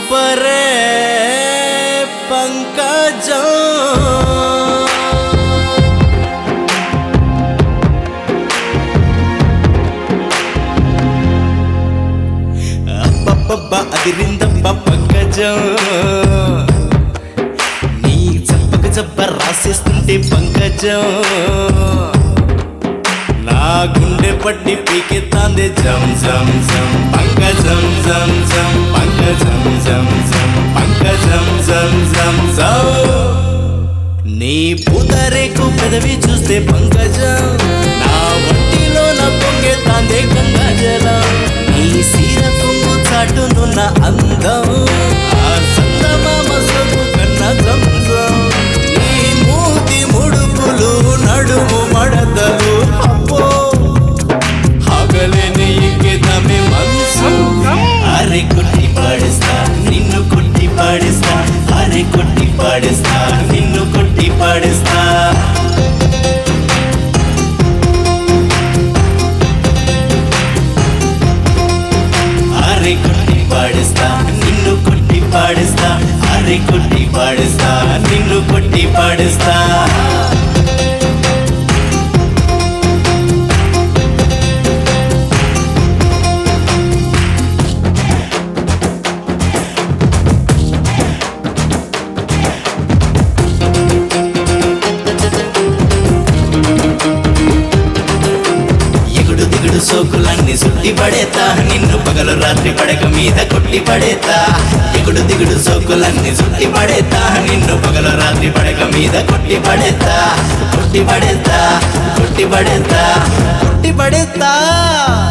సూపరే పంకజం అబ్బబ్బబ్బ అదిరిందబ్బ పంకజం నీ చప్పక చప్ప రాసేస్తుంటే పంకజం నా గుండె పట్టి పీకెత్తాందే జం జం జం పంకజం జం జం పంకజం జం జం పంకజం జం జం జం నీ పూతరేకు పెదవి చూస్తే పంకజం నా వంటిలో నా పొంగెత్తాందే గంగాజలం నీ సీర కొంగు చాటునున్న అందం ఆ సందమామ సొగు కన్న జంజం నీ మూతి ముడుపులు నడుము మడతలు అబ్బో హగలేని ఇంకెదమే మనసు అరే కొట్టి పాడిస్తా నిన్ను కొట్టి పాడిస్తా అరే కొట్టి పాడిస్తా నిన్ను కొట్టి పాడిస్తా అరే కొట్టి పాడిస్తా నిన్ను కొట్టి పాడిస్తా అరే కొట్టి పాడిస్తా నిన్ను కొట్టి పాడిస్తా ఎగుడు దిగుడు సోకులన్నీ సుట్టి పడేతా నిన్ను పగలు రాత్రి పడక మీద కొట్టి పడేతా ఎగుడు దిగుడు సోకులన్నీ సుట్టి పడేతా నిన్ను పగలు రాత్రి పడక మీద కొట్టి పడేతా కొట్టి పడేతా కొట్టి పడేతా కొట్టి పడేతా